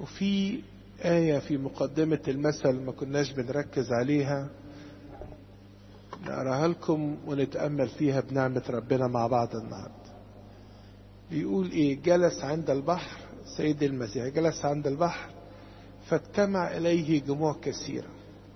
وفي آية في مقدمة المثل ما كناش بنركز عليها نقراها لكم ونتأمل فيها بنعمة ربنا مع بعض النهاردة بيقول ايه جلس عند البحر سيد المسيح جلس عند البحر فاجتمع إليه جموع كثيرة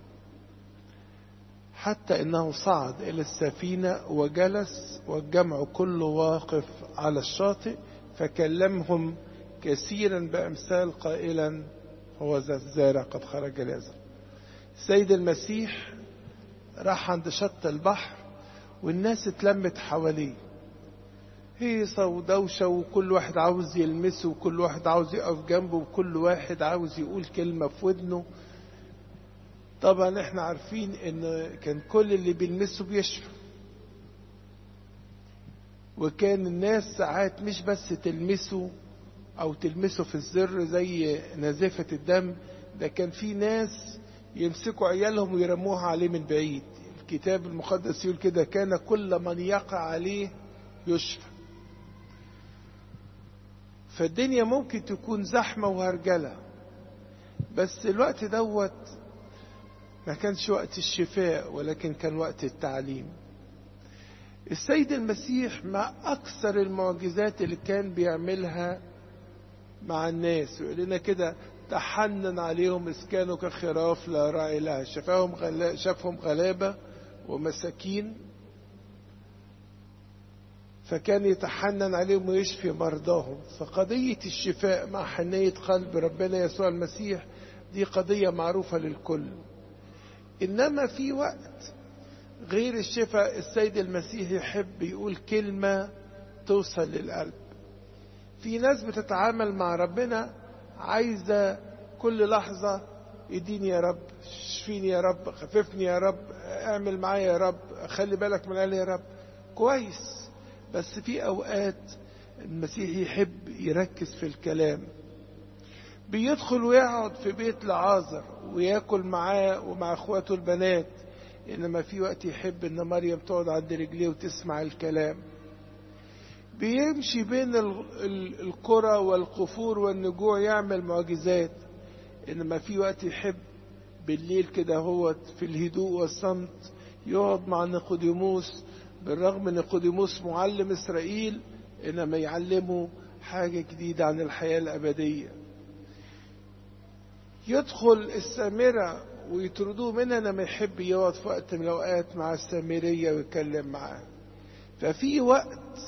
حتى إنه صعد إلى السفينة وجلس والجمع كله واقف على الشاطئ فكلمهم كثيرا بأمثال قائلا هو ذا الزارع قد خرج لازم السيد المسيح راح عند شط البحر والناس اتلمت حواليه هيصة ودوشة وكل واحد عاوز يلمسه وكل واحد عاوز يقف جنبه وكل واحد عاوز يقول كلمة في ودنه طبعا احنا عارفين ان كان كل اللي بيلمسه بيشفى وكان الناس ساعات مش بس تلمسه او تلمسه في الزر زي نزافة الدم ده كان في ناس يمسكوا عيالهم ويرموها عليه من بعيد الكتاب المقدس يقول كده كان كل من يقع عليه يشفى فالدنيا ممكن تكون زحمة وهرجلة بس الوقت دوت ما كانش وقت الشفاء ولكن كان وقت التعليم السيد المسيح مع أكثر المعجزات اللي كان بيعملها مع الناس يقول لنا كده تحنن عليهم إذ كانوا كخراف لا راعي لها شفاهم غلا شافهم غلابة ومساكين فكان يتحنن عليهم ويشفي مرضاهم فقضية الشفاء مع حنية قلب ربنا يسوع المسيح دي قضية معروفة للكل إنما في وقت غير الشفاء السيد المسيح يحب يقول كلمة توصل للقلب في ناس بتتعامل مع ربنا عايزة كل لحظة اديني يا رب شفيني يا رب خففني يا رب اعمل معايا يا رب خلي بالك من قلبي يا رب كويس بس في اوقات المسيح يحب يركز في الكلام بيدخل ويقعد في بيت لعازر وياكل معاه ومع اخواته البنات انما في وقت يحب ان مريم تقعد عند رجليه وتسمع الكلام بيمشي بين القرى والقفور والنجوع يعمل معجزات انما في وقت يحب بالليل كده هو في الهدوء والصمت يقعد مع نيقوديموس بالرغم ان نيقوديموس معلم اسرائيل انما يعلمه حاجة جديدة عن الحياة الأبدية يدخل السامرة ويطردوه منها لما يحب يقعد في وقت من الأوقات مع السامرية ويتكلم معاه ففي وقت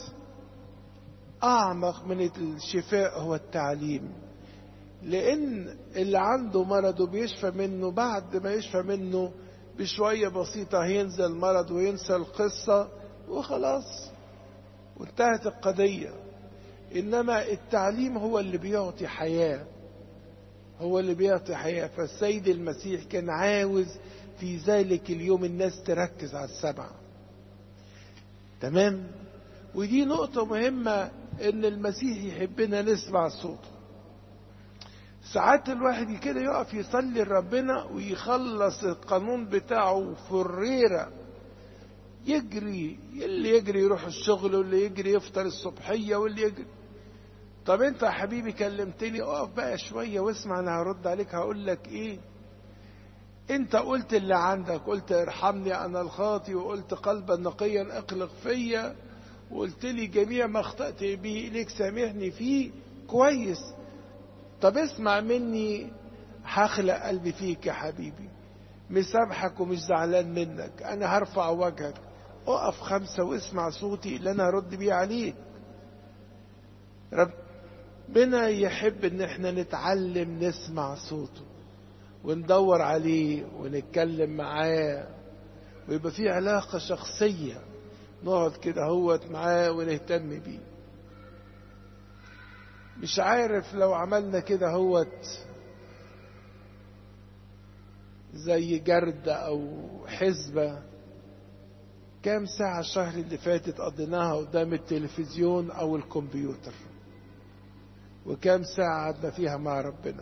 أعمق من الشفاء هو التعليم لأن اللي عنده مرض وبيشفى منه بعد ما يشفى منه بشوية بسيطة هينزل المرض وينسى القصة وخلاص وانتهت القضية إنما التعليم هو اللي بيعطي حياة هو اللي بيعطي حياة فالسيد المسيح كان عاوز في ذلك اليوم الناس تركز على السبعة تمام ودي نقطة مهمة ان المسيح يحبنا نسمع صوته ساعات الواحد كده يقف يصلي لربنا ويخلص القانون بتاعه فريرة يجري اللي يجري يروح الشغل واللي يجري يفطر الصبحية واللي يجري طب انت يا حبيبي كلمتني اقف بقى شوية واسمع انا هرد عليك هقول لك ايه انت قلت اللي عندك قلت ارحمني انا الخاطي وقلت قلبا نقيا اقلق فيا وقلت لي جميع ما اخطأت به إليك سامحني فيه كويس طب اسمع مني هخلق قلبي فيك يا حبيبي مسامحك ومش زعلان منك انا هرفع وجهك اقف خمسة واسمع صوتي اللي انا هرد بيه عليك ربنا يحب ان احنا نتعلم نسمع صوته وندور عليه ونتكلم معاه ويبقى في علاقة شخصية نقعد كده هوت معاه ونهتم بيه مش عارف لو عملنا كده هوت زي جرد او حزبة كام ساعة الشهر اللي فاتت قضيناها قدام التلفزيون او الكمبيوتر وكام ساعة قعدنا فيها مع ربنا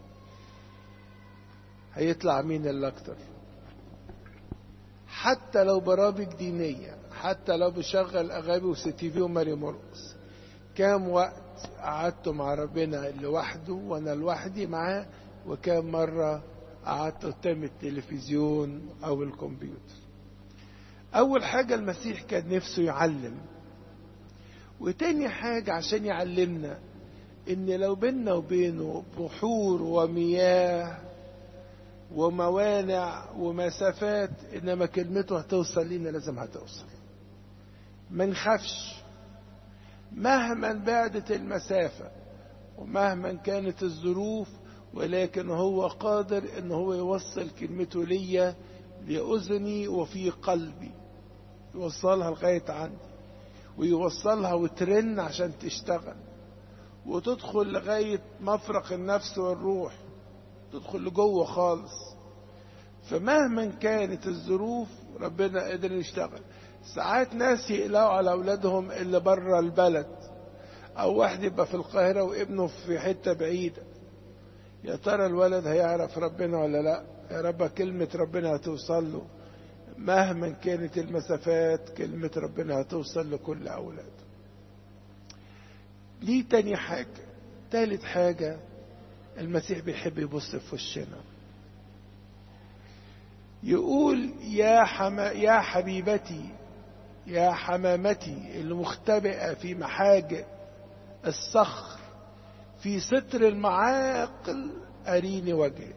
هيطلع مين اللي اكتر حتى لو برامج دينية حتى لو بشغل أغاني وسي تي في وماري مرقص كام وقت قعدت مع ربنا لوحده وانا لوحدي معاه وكم مرة قعدت قدام التلفزيون او الكمبيوتر اول حاجة المسيح كان نفسه يعلم وتاني حاجة عشان يعلمنا ان لو بيننا وبينه بحور ومياه وموانع ومسافات انما كلمته هتوصل لينا لازم هتوصل ما نخافش مهما بعدت المسافة ومهما كانت الظروف ولكن هو قادر ان هو يوصل كلمته ليا لأذني وفي قلبي يوصلها لغاية عندي ويوصلها وترن عشان تشتغل وتدخل لغاية مفرق النفس والروح تدخل لجوه خالص فمهما كانت الظروف ربنا قدر يشتغل ساعات ناس يقلقوا على اولادهم اللي بره البلد او واحد يبقى في القاهره وابنه في حته بعيده يا ترى الولد هيعرف ربنا ولا لا يا رب كلمه ربنا هتوصل له مهما كانت المسافات كلمه ربنا هتوصل لكل اولاده دي تاني حاجه تالت حاجه المسيح بيحب يبص في وشنا يقول يا حما يا حبيبتي يا حمامتي المختبئة في محاجئ الصخر في ستر المعاقل أريني وجهك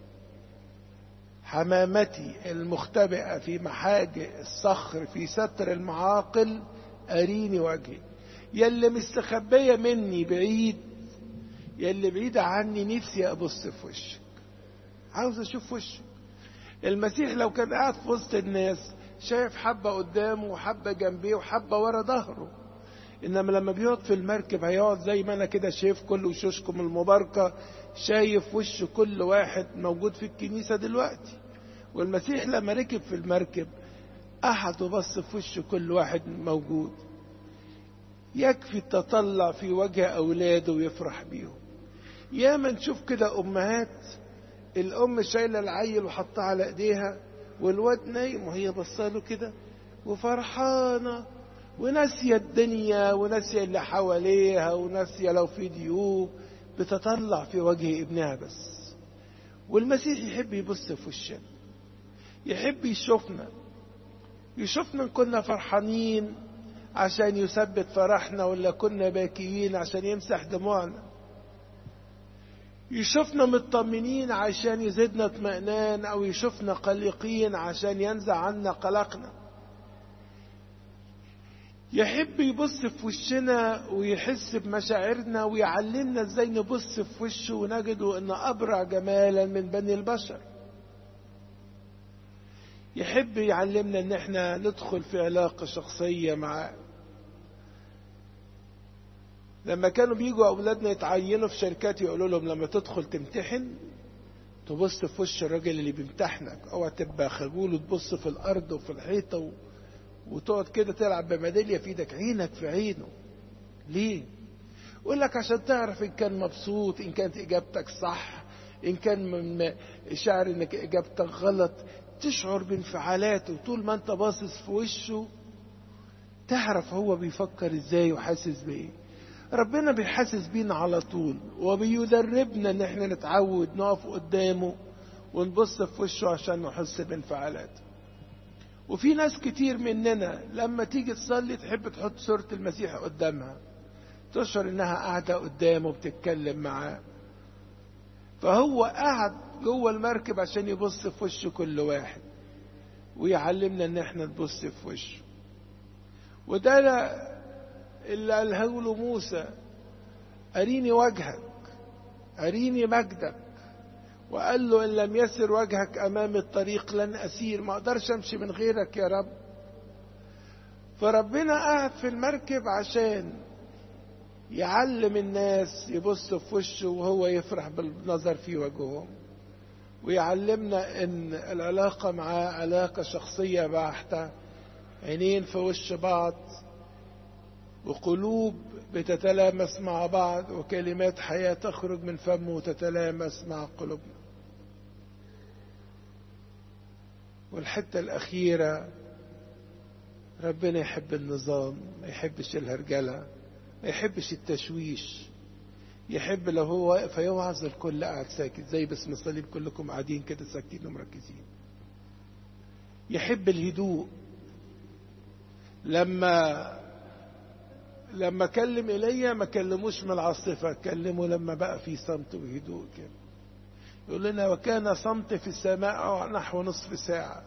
حمامتي المختبئة في محاجئ الصخر في ستر المعاقل أريني وجهك يلي مستخبية مني بعيد يلي بعيدة عني نفسي أبص في وشك عاوز أشوف وشك المسيح لو كان قاعد في وسط الناس شايف حبة قدامه وحبة جنبيه وحبة ورا ظهره إنما لما بيقعد في المركب هيقعد زي ما أنا كده شايف كل وشوشكم المباركة شايف وش كل واحد موجود في الكنيسة دلوقتي والمسيح لما ركب في المركب قعد وبص في وش كل واحد موجود يكفي التطلع في وجه أولاده ويفرح بيهم ياما نشوف كده أمهات الأم شايلة العيل وحطها على إيديها والواد نايم وهي بصاله كده وفرحانة وناسية الدنيا وناسية اللي حواليها وناسية لو في ضيوف بتطلع في وجه ابنها بس والمسيح يحب يبص في وشنا يحب يشوفنا يشوفنا إن كنا فرحانين عشان يثبت فرحنا ولا كنا باكيين عشان يمسح دموعنا يشوفنا مطمنين عشان يزيدنا اطمئنان او يشوفنا قلقين عشان ينزع عنا قلقنا يحب يبص في وشنا ويحس بمشاعرنا ويعلمنا ازاي نبص في وشه ونجده ان ابرع جمالا من بني البشر يحب يعلمنا ان احنا ندخل في علاقة شخصية معاه لما كانوا بيجوا اولادنا يتعينوا في شركات يقولوا لهم لما تدخل تمتحن تبص في وش الراجل اللي بيمتحنك اوعى تبقى خجول وتبص في الارض وفي الحيطه و... وتقعد كده تلعب بميداليه في ايدك عينك في عينه ليه يقول لك عشان تعرف ان كان مبسوط ان كانت اجابتك صح ان كان من شعر انك اجابتك غلط تشعر بانفعالاته طول ما انت باصص في وشه تعرف هو بيفكر ازاي وحاسس بايه ربنا بيحسس بينا على طول وبيدربنا ان احنا نتعود نقف قدامه ونبص في وشه عشان نحس بانفعالاته وفي ناس كتير مننا لما تيجي تصلي تحب تحط صورة المسيح قدامها تشعر انها قاعدة قدامه بتتكلم معاه فهو قاعد جوه المركب عشان يبص في وش كل واحد ويعلمنا ان احنا نبص في وشه وده اللي قاله له موسى أريني وجهك أريني مجدك وقال له إن لم يسر وجهك أمام الطريق لن أسير ما أقدرش أمشي من غيرك يا رب فربنا قاعد في المركب عشان يعلم الناس يبصوا في وشه وهو يفرح بالنظر في وجههم ويعلمنا ان العلاقة معاه علاقة شخصية بحتة عينين في وش بعض وقلوب بتتلامس مع بعض وكلمات حياة تخرج من فمه وتتلامس مع قلوبنا والحتة الأخيرة ربنا يحب النظام ما يحبش الهرجلة ما يحبش التشويش يحب لو هو واقف فيوعظ الكل قاعد ساكت زي باسم الصليب كلكم قاعدين كده ساكتين ومركزين يحب الهدوء لما لما كلم ايليا ما كلموش من العاصفه كلمه لما بقى في صمت وهدوء كده يقول لنا وكان صمت في السماء نحو نصف ساعه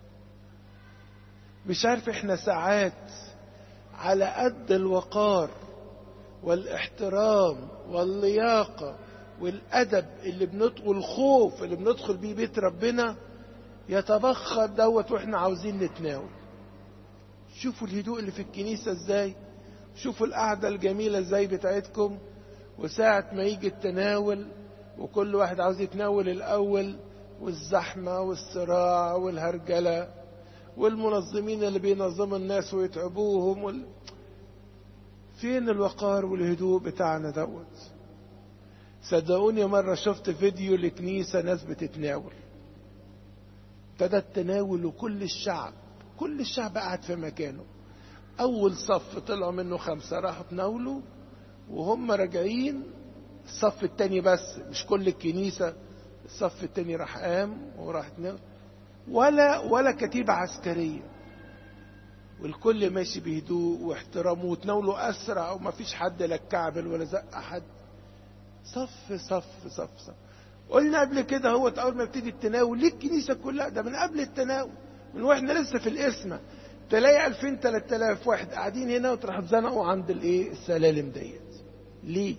مش عارف احنا ساعات على قد الوقار والاحترام واللياقة والأدب اللي بندخل والخوف اللي بندخل بيه بيت ربنا يتبخر دوت واحنا عاوزين نتناول شوفوا الهدوء اللي في الكنيسة ازاي شوفوا القعدة الجميلة ازاي بتاعتكم وساعة ما يجي التناول وكل واحد عاوز يتناول الأول والزحمة والصراع والهرجلة والمنظمين اللي بينظموا الناس ويتعبوهم وال... فين الوقار والهدوء بتاعنا دوت صدقوني مرة شفت فيديو لكنيسة ناس بتتناول ابتدى التناول وكل الشعب كل الشعب قاعد في مكانه أول صف طلعوا منه خمسة راحوا تناولوا وهم راجعين الصف التاني بس مش كل الكنيسة الصف التاني راح قام وراح تناول ولا ولا كتيبة عسكرية والكل ماشي بهدوء واحترام وتناولوا أسرع وما فيش حد لا كعبل ولا زق حد صف صف صف صف قلنا قبل كده هو أول ما ابتدي التناول ليه الكنيسة كلها ده من قبل التناول من واحنا لسه في القسمة تلاقي 2000 3000 واحد قاعدين هنا وتروح اتزنقوا عند الايه السلالم ديت ليه؟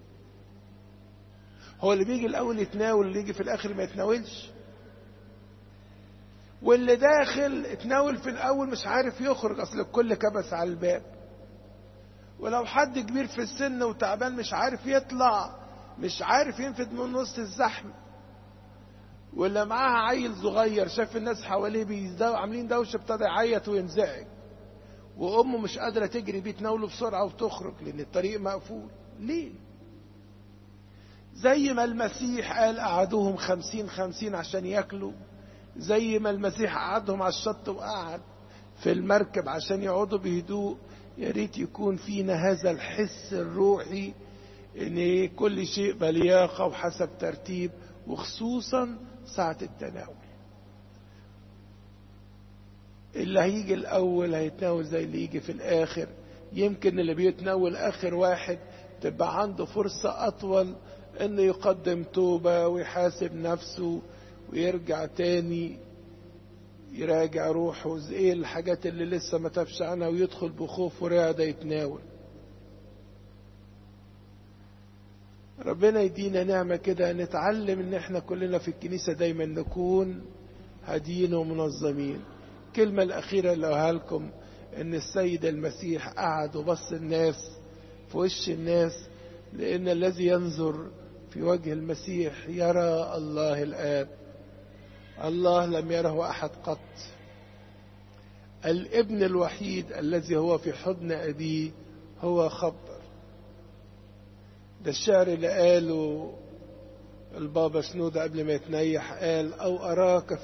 هو اللي بيجي الاول يتناول اللي يجي في الاخر ما يتناولش واللي داخل اتناول في الاول مش عارف يخرج اصل الكل كبس على الباب ولو حد كبير في السن وتعبان مش عارف يطلع مش عارف ينفد من وسط الزحمه ولا معاها عيل صغير شاف الناس حواليه بيزدو عاملين دوشه ابتدى يعيط وينزعج وامه مش قادره تجري بيه تناوله بسرعه وتخرج لان الطريق مقفول ليه زي ما المسيح قال قعدوهم خمسين خمسين عشان ياكلوا زي ما المسيح قعدهم على الشط وقعد في المركب عشان يقعدوا بهدوء يا ريت يكون فينا هذا الحس الروحي ان كل شيء بلياقه وحسب ترتيب وخصوصا ساعة التناول اللي هيجي الأول هيتناول زي اللي يجي في الآخر يمكن اللي بيتناول آخر واحد تبقى عنده فرصة أطول إنه يقدم توبة ويحاسب نفسه ويرجع تاني يراجع روحه ايه الحاجات اللي لسه ما تابش عنها ويدخل بخوف ورعدة يتناول ربنا يدينا نعمة كده نتعلم ان احنا كلنا في الكنيسة دايما نكون هاديين ومنظمين الكلمة الأخيرة اللي أقولها لكم إن السيد المسيح قعد وبص الناس في وش الناس لأن الذي ينظر في وجه المسيح يرى الله الآب الله لم يره أحد قط الابن الوحيد الذي هو في حضن أبيه هو خبر ده الشعر اللي قاله البابا شنودة قبل ما يتنيح قال أو أراك